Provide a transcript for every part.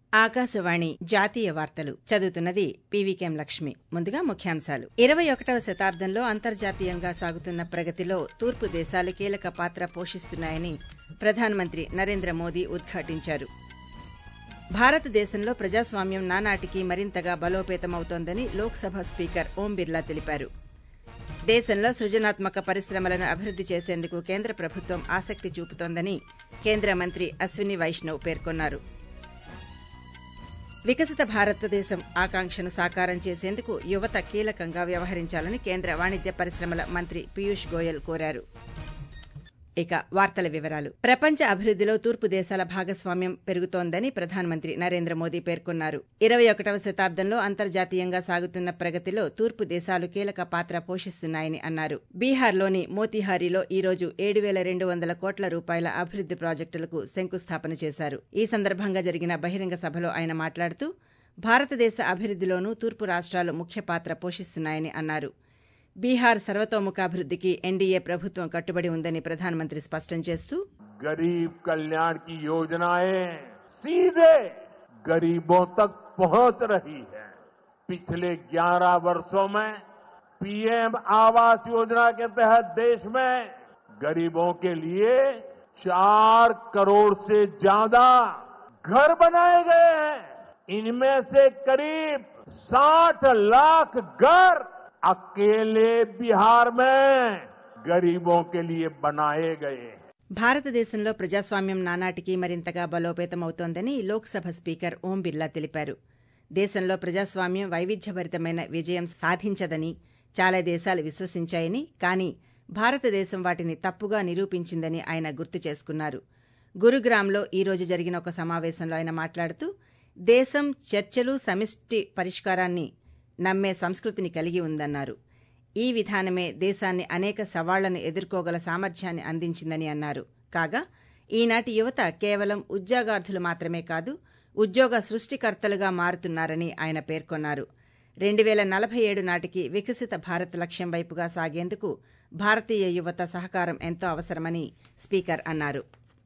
ఆకాశవాణి జాతీయ వార్తలు చదువుతున్నది పీవీకేం లక్ష్మి ముందుగా ముఖ్యాంశాలు ఇరవై ఒకటవ శతాబ్దంలో అంతర్జాతీయంగా సాగుతున్న ప్రగతిలో తూర్పు దేశాలు కీలక పాత్ర పోషిస్తున్నాయని ప్రధానమంత్రి నరేంద్ర మోదీ ఉద్ఘాటించారు భారతదేశంలో ప్రజాస్వామ్యం నానాటికి మరింతగా బలోపేతమవుతోందని లోక్సభ స్పీకర్ ఓం బిర్లా తెలిపారు దేశంలో సృజనాత్మక పరిశ్రమలను అభివృద్ది చేసేందుకు కేంద్ర ప్రభుత్వం ఆసక్తి చూపుతోందని కేంద్ర మంత్రి అశ్విని వైష్ణవ్ పేర్కొన్నారు వికసిత భారతదేశం ఆకాంక్షను సాకారం చేసేందుకు యువత కీలకంగా వ్యవహరించాలని కేంద్ర వాణిజ్య పరిశ్రమల మంత్రి పీయూష్ గోయల్ కోరారు ఇక వార్తల వివరాలు ప్రపంచ అభివృద్దిలో తూర్పు దేశాల భాగస్వామ్యం పెరుగుతోందని ప్రధానమంత్రి నరేంద్ర మోదీ పేర్కొన్నారు ఇరవై ఒకటవ శతాబ్దంలో అంతర్జాతీయంగా సాగుతున్న ప్రగతిలో తూర్పు దేశాలు కీలక పాత్ర పోషిస్తున్నాయని అన్నారు బీహార్లోని మోతిహారీలో ఈ రోజు ఏడు వేల రెండు వందల కోట్ల రూపాయల అభివృద్ది ప్రాజెక్టులకు శంకుస్థాపన చేశారు ఈ సందర్భంగా జరిగిన బహిరంగ సభలో ఆయన మాట్లాడుతూ భారతదేశ అభివృద్దిలోనూ తూర్పు రాష్ట్రాలు ముఖ్య పాత్ర పోషిస్తున్నాయని అన్నారు బీహార్ సర్వతోముఖాభివృద్దికి ఎన్డీఏ ప్రభుత్వం కట్టుబడి ఉందని ప్రధానమంత్రి స్పష్టం చేస్తూ गरीब कल्याण की योजनाएं सीधे गरीबों तक पहुंच रही है पिछले 11 वर्षों में पीएम आवास योजना के तहत देश में गरीबों के लिए चार करोड़ से ज्यादा घर बनाए गए हैं इनमें से करीब 60 लाख घर अकेले बिहार में गरीबों के लिए बनाए गए हैं భారతదేశంలో ప్రజాస్వామ్యం నానాటికి మరింతగా బలోపేతమవుతోందని లోక్సభ స్పీకర్ ఓం బిర్లా తెలిపారు దేశంలో ప్రజాస్వామ్యం వైవిధ్యభరితమైన విజయం సాధించదని చాలా దేశాలు విశ్వసించాయని కానీ భారతదేశం వాటిని తప్పుగా నిరూపించిందని ఆయన గుర్తు చేసుకున్నారు గురుగ్రామ్లో ఈ రోజు జరిగిన ఒక సమావేశంలో ఆయన మాట్లాడుతూ దేశం చర్చలు సమిష్టి పరిష్కారాన్ని నమ్మే సంస్కృతిని కలిగి ఉందన్నారు ఈ విధానమే దేశాన్ని అనేక సవాళ్లను ఎదుర్కోగల సామర్థ్యాన్ని అందించిందని అన్నారు కాగా ఈనాటి యువత కేవలం ఉద్యోగార్థులు మాత్రమే కాదు ఉద్యోగ సృష్టికర్తలుగా మారుతున్నారని ఆయన పేర్కొన్నారు రెండు వేల నలభై ఏడు నాటికి వికసిత భారత్ లక్ష్యం వైపుగా సాగేందుకు భారతీయ యువత సహకారం ఎంతో అవసరమని స్పీకర్ అన్నారు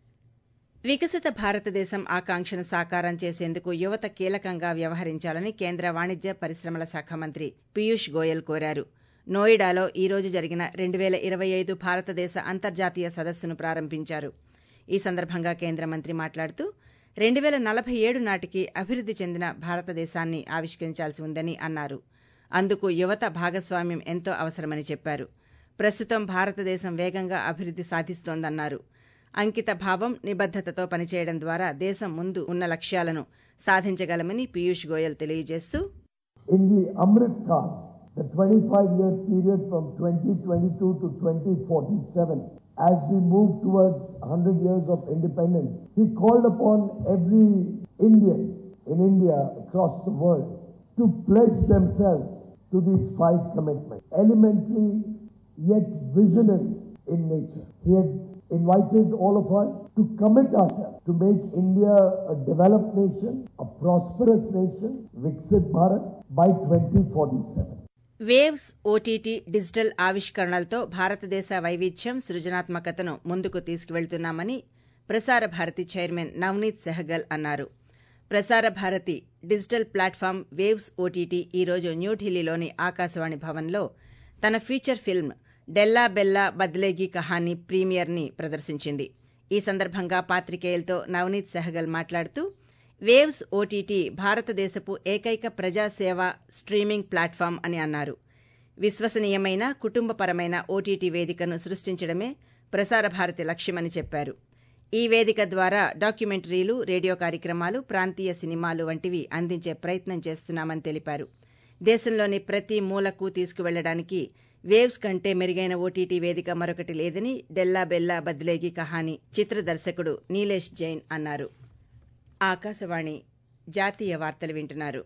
వికసిత భారతదేశం ఆకాంక్షను సాకారం చేసేందుకు యువత కీలకంగా వ్యవహరించాలని కేంద్ర వాణిజ్య పరిశ్రమల శాఖ మంత్రి పీయూష్ గోయల్ కోరారు నోయిడాలో ఈ రోజు జరిగిన రెండు వేల ఇరవై ఐదు భారతదేశ అంతర్జాతీయ సదస్సును ప్రారంభించారు ఈ సందర్భంగా కేంద్ర మంత్రి మాట్లాడుతూ రెండు వేల నలభై ఏడు నాటికి అభివృద్ది చెందిన భారతదేశాన్ని ఆవిష్కరించాల్సి ఉందని అన్నారు అందుకు యువత భాగస్వామ్యం ఎంతో అవసరమని చెప్పారు ప్రస్తుతం భారతదేశం వేగంగా అభివృద్ది సాధిస్తోందన్నారు అంకిత భావం నిబద్దతతో పనిచేయడం ద్వారా దేశం ముందు ఉన్న లక్ష్యాలను సాధించగలమని పీయూష్ గోయల్ తెలియజేస్తూ in the Amrit Kaal, the 25-year period from 2022 to 2047, as we move towards 100 years of independence, he called upon every Indian in India, across the world, to pledge themselves to these five commitments, elementary yet visionary in nature. He had invited all of us to commit ourselves to make India a developed nation, a prosperous nation, Viksit Bharat, by 2047. Waves OTT digital ఆవిష్కరణలతో భారతదేశ వైవిధ్యం సృజనాత్మకతను ముందుకు తీసుకువెళ్తున్నామని ప్రసార Bharati chairman Navneet Sehgal అన్నారు Prasar Bharati digital platform Waves OTT ఈ రోజు న్యూఢిల్లీలోని ఆకాశవాణి భవన్లో తన ఫీచర్ ఫిల్మ్ డెల్లా బెల్లా బద్లేగి కహానీ ప్రీమియర్ని ప్రదర్శించింది ఈ సందర్భంగా పాత్రికేయులతో నవనీత్ సెహగల్ మాట్లాడుతూ వేవ్స్ ఓటీటీ భారతదేశపు ఏకైక ప్రజాసేవ స్ట్రీమింగ్ ప్లాట్ఫామ్ అని అన్నారు విశ్వసనీయమైన కుటుంబపరమైన ఓటీటీ వేదికను సృష్టించడమే ప్రసార భారతి లక్ష్యమని చెప్పారు ఈ వేదిక ద్వారా డాక్యుమెంటరీలు రేడియో కార్యక్రమాలు ప్రాంతీయ సినిమాలు వంటివి అందించే ప్రయత్నం చేస్తున్నామని తెలిపారు దేశంలోని ప్రతి మూలకు తీసుకువెళ్లడానికి వేవ్స్ కంటే మెరుగైన ఓటీటీ వేదిక మరొకటి లేదని డెల్లా బెల్లా బద్లేగి కహాని చిత్ర దర్శకుడు నీలేష్ జైన్ అన్నారు ఆకాశవాణి జాతీయ వార్తలు వింటున్నారు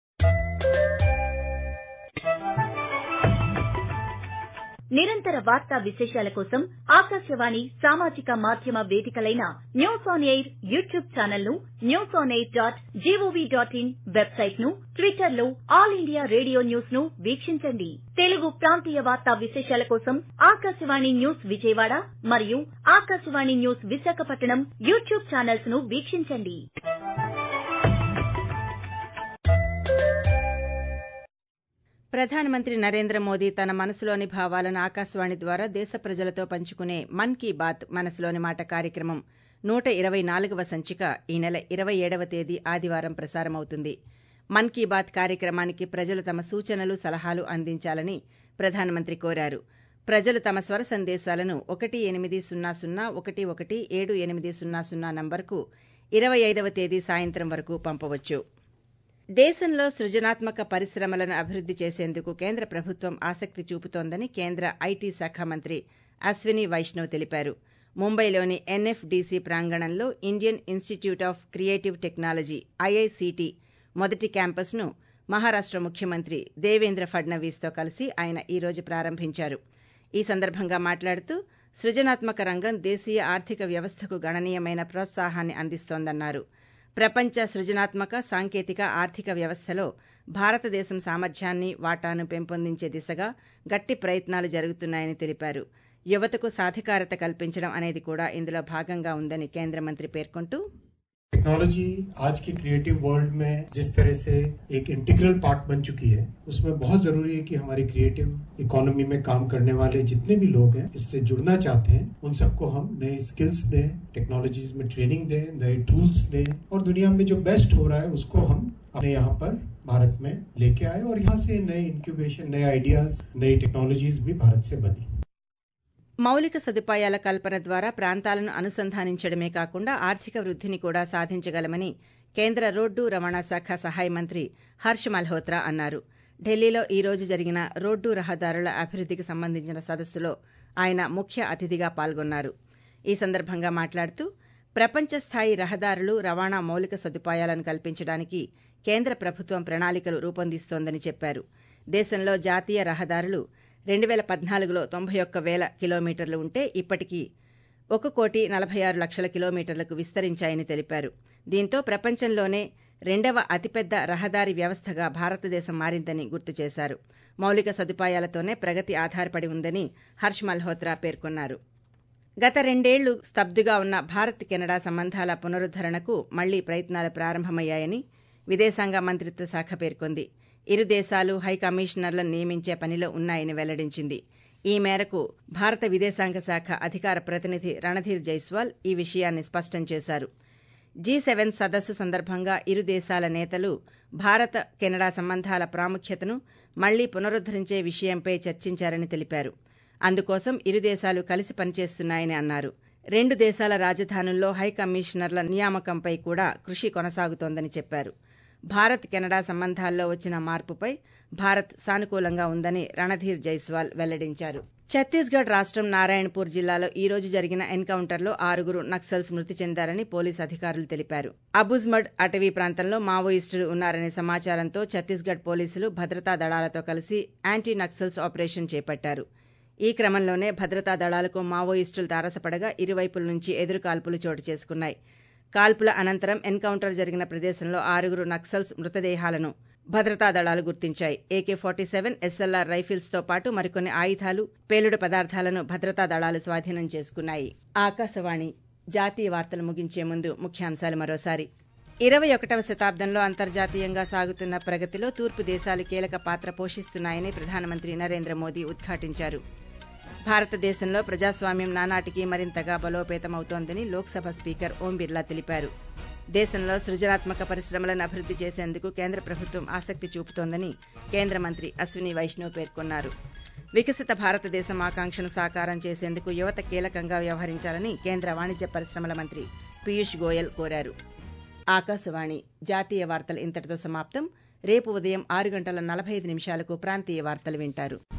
నిరంతర వార్తా విశేషాల కోసం ఆకాశవాణి సామాజిక మాధ్యమ వేదికలైన news on air YouTube channel ను news on air dot G O V dot in website ను ట్విట్టర్ లో ఆల్ ఇండియా రేడియో న్యూస్ ను వీక్షించండి తెలుగు ప్రాంతీయ వార్తా విశేషాల కోసం ఆకాశవాణి న్యూస్ విజయవాడ మరియు Akashvani news Visakhapatnam YouTube channels ను వీక్షించండి ప్రధానమంత్రి నరేంద్ర మోదీ తన మనసులోని భావాలను ఆకాశవాణి ద్వారా దేశ ప్రజలతో పంచుకునే మన్ కీ బాత్ మనసులోని మాట కార్యక్రమం నూట ఇరవై నాలుగవ సంచిక ఈ నెల ఇరవై ఏడవ తేదీ ఆదివారం ప్రసారమవుతుంది మన్ కీ బాత్ కార్యక్రమానికి ప్రజలు తమ సూచనలు సలహాలు అందించాలని ప్రధానమంత్రి కోరారు ప్రజలు తమ స్వర సందేశాలను ఒకటి ఎనిమిది సున్నా సున్నా ఒకటి ఒకటి ఏడు ఎనిమిది సున్నా సున్నా నంబర్కు ఇరవై ఐదవ తేదీ సాయంత్రం వరకు పంపవచ్చు దేశంలో సృజనాత్మక పరిశ్రమలను అభివృద్ది చేసేందుకు కేంద్ర ప్రభుత్వం ఆసక్తి చూపుతోందని కేంద్ర ఐటీ శాఖ మంత్రి అశ్విని వైష్ణవ్ తెలిపారు ముంబైలోని ఎన్ఎఫ్డీసీ ప్రాంగణంలో Indian Institute of Creative Technology IICT మొదటి క్యాంపస్ను మహారాష్ట ముఖ్యమంత్రి దేవేంద్ర ఫడ్నవీస్తో కలిసి ఆయన ఈ రోజు ప్రారంభించారు ఈ సందర్భంగా మాట్లాడుతూ సృజనాత్మక రంగం దేశీయ ఆర్థిక వ్యవస్థకు గణనీయమైన ప్రోత్సాహాన్ని అందిస్తోందన్నారు ప్రపంచ సృజనాత్మక సాంకేతిక ఆర్థిక వ్యవస్థలో భారతదేశం సామర్థ్యాన్ని వాటాను పెంపొందించే దిశగా గట్టి ప్రయత్నాలు జరుగుతున్నాయని తెలిపారు యువతకు సాధికారత కల్పించడం అనేది కూడా ఇందులో భాగంగా ఉందని కేంద్ర మంత్రి పేర్కొంటూ टेक्नोलॉजी आज की क्रिएटिव वर्ल्ड में जिस तरह से एक इंटीग्रल पार्ट बन चुकी है उसमें बहुत जरूरी है कि हमारी क्रिएटिव इकोनॉमी में काम करने वाले जितने भी लोग हैं इससे जुड़ना चाहते हैं उन सबको हम नए स्किल्स दें टेक्नोलॉजीज में ट्रेनिंग दें नए टूल्स दें और दुनिया में जो बेस्ट हो रहा है उसको हम अपने यहाँ पर भारत में लेके आए और यहाँ से नए इंक्यूबेशन नए आइडियाज नई टेक्नोलॉजीज भी भारत से बनी మౌలిక సదుపాయాల కల్పన ద్వారా ప్రాంతాలను అనుసంధానించడమే కాకుండా ఆర్థిక వృద్ధిని కూడా సాధించగలమని కేంద్ర రోడ్డు రవాణా శాఖ సహాయ మంత్రి హర్ష్ మల్హోత్రా అన్నారు ఢిల్లీలో ఈ రోజు జరిగిన రోడ్డు రహదారుల అభివృద్ధికి సంబంధించిన సదస్సులో ఆయన ముఖ్య అతిథిగా పాల్గొన్నారు ఈ సందర్భంగా మాట్లాడుతూ ప్రపంచ స్థాయి రహదారులు రవాణా మౌలిక సదుపాయాలను కల్పించడానికి కేంద్ర ప్రభుత్వం ప్రణాళికలు రూపొందిస్తోందని చెప్పారు దేశంలో జాతీయ రహదారులు రెండు వేల పద్నాలుగులో తొంభై ఒక్క వేల కిలోమీటర్లు ఉంటే ఇప్పటికీ ఒక కోటి నలభై ఆరు లక్షల కిలోమీటర్లకు విస్తరించాయని తెలిపారు దీంతో ప్రపంచంలోనే రెండవ అతిపెద్ద రహదారి వ్యవస్థగా భారతదేశం మారిందని గుర్తు చేశారు మౌలిక సదుపాయాలతోనే ప్రగతి ఆధారపడి ఉందని హర్ష్ మల్హోత్రా పేర్కొన్నారు గత రెండేళ్లు స్తబ్దుగా ఉన్న భారత్ కెనడా సంబంధాల పునరుద్దరణకు మళ్లీ ప్రయత్నాలు ప్రారంభమయ్యాయని విదేశాంగ మంత్రిత్వ శాఖ పేర్కొంది ఇరు దేశాలు హై కమిషనర్లను నియమించే పనిలో ఉన్నాయని వెల్లడించింది ఈ మేరకు భారత విదేశాంగ శాఖ అధికార ప్రతినిధి రణధీర్ జైస్వాల్ ఈ విషయాన్ని స్పష్టం చేశారు జీ సెవెన్ సదస్సు సందర్భంగా ఇరు దేశాల నేతలు భారత కెనడా సంబంధాల ప్రాముఖ్యతను మళ్లీ పునరుద్దరించే విషయంపై చర్చించారని తెలిపారు అందుకోసం ఇరు దేశాలు కలిసి పనిచేస్తున్నాయని అన్నారు రెండు దేశాల రాజధానుల్లో హై కమిషనర్ల నియామకంపై కూడా కృషి కొనసాగుతోందని చెప్పారు భారత్ కెనడా సంబంధాల్లో వచ్చిన మార్పుపై భారత్ సానుకూలంగా ఉందని రణధీర్ జైస్వాల్ వెల్లడించారు ఛత్తీస్గఢ్ రాష్టం నారాయణపూర్ జిల్లాలో ఈ రోజు జరిగిన ఎన్కౌంటర్లో ఆరుగురు నక్సల్స్ మృతి చెందారని పోలీసు అధికారులు తెలిపారు అబుజ్మడ్ అటవీ ప్రాంతంలో మావోయిస్టులు ఉన్నారనే సమాచారంతో ఛత్తీస్గఢ్ పోలీసులు భద్రతా దళాలతో కలిసి యాంటీ నక్సల్స్ ఆపరేషన్ చేపట్టారు ఈ క్రమంలోనే భద్రతా దళాలకు మావోయిస్టులు తారసపడగా ఇరువైపుల నుంచి ఎదురుకాల్పులు చోటు చేసుకున్నాయి కాల్పుల అనంతరం ఎన్కౌంటర్ జరిగిన ప్రదేశంలో ఆరుగురు నక్సల్స్ మృతదేహాలను భద్రతా దళాలు గుర్తించాయి ఏకే ఫార్టీ సెవెన్ ఎస్ఎల్ఆర్ రైఫిల్స్తో పాటు మరికొన్ని ఆయుధాలు పేలుడు పదార్థాలను భద్రతా దళాలు స్వాధీనం చేసుకున్నాయి ఆకాశవాణి జాతీయ వార్తలు ముగించే ముందు ముఖ్యాంశాలు మరోసారి ఇరవై ఒకటవ శతాబ్దంలో అంతర్జాతీయంగా సాగుతున్న ప్రగతిలో తూర్పు దేశాలు కీలక పాత్ర పోషిస్తున్నాయని ప్రధానమంత్రి నరేంద్ర మోదీ ఉద్ఘాటించారు భారతదేశంలో ప్రజాస్వామ్యం నానాటికి మరింతగా బలోపేతమవుతోందని లోక్సభ స్పీకర్ ఓం బిర్లా తెలిపారు దేశంలో సృజనాత్మక పరిశ్రమలను అభివృద్ది చేసేందుకు కేంద్ర ప్రభుత్వం ఆసక్తి చూపుతోందని కేంద్ర మంత్రి అశ్విని వైష్ణవ్ పేర్కొన్నారు వికసిత భారతదేశం ఆకాంక్షను సాకారం చేసేందుకు యువత కీలకంగా వ్యవహరించాలని కేంద్ర వాణిజ్య పరిశ్రమల మంత్రి పీయూష్ గోయల్ కోరారు ఆకాశవాణి జాతీయ వార్తలు ఇంతటితో సమాప్తం రేపు ఉదయం ఆరు గంటల నలభై ఐదు నిమిషాలకు ప్రాంతీయ వార్తలు వింటారు